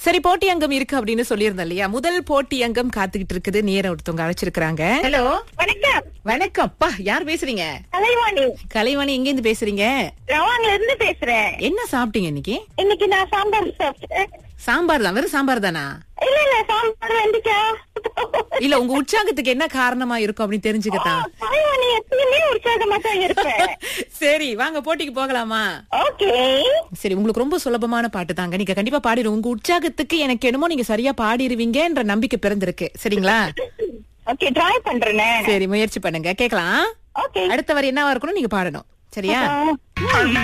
சரி போட்டி அங்கம் இருக்கு அப்படின்னு சொல்லியிருந்தோம் இல்லையா முதல் போட்டி அங்கம் காத்துக்கிட்டு இருக்குது நேரம் ஒருத்தவங்க அழைச்சிருக்காங்க ஹலோ வணக்கம் வணக்கம் அப்பா யார் பேசுறீங்க கலைவாணி கலைவாணி எங்க இருந்து பேசுறீங்க ரவாங்ல இருந்து பேசுறேன் என்ன சாப்பிட்டீங்க இன்னைக்கு இன்னைக்கு நான் சாம்பார் சாப்பிட்டேன் சாம்பார் தான் வெறும் சாம்பார் தானா இல்ல இல்ல சாம்பார் வெண்டிக்கா இல்ல உங்க உற்சாகத்துக்கு என்ன காரணமா இருக்கும் அப்படின்னு தெரிஞ்சுக்கத்தான் கலைவாணி எப்பயுமே உற்சாகமா தான் இருப்பேன் சரி வாங்க போட்டிக்கு போகலாமா ஓகே சரி உங்களுக்கு ரொம்ப சுலபமான பாட்டு தாங்க நீங்க கண்டிப்பா பாடிடுவோம் உங்க உற்சாகத்துக்கு எனக்கு என்னமோ நீங்க சரியா பாடிடுவீங்கன்ற நம்பிக்கை பிறந்திருக்கு சரிங்களா ஓகே ட்ரை பண்றேனே சரி முயற்சி பண்ணுங்க கேக்கலாம் ஓகே அடுத்த வரி என்னவா இருக்கணும் நீங்க பாடணும் சரியா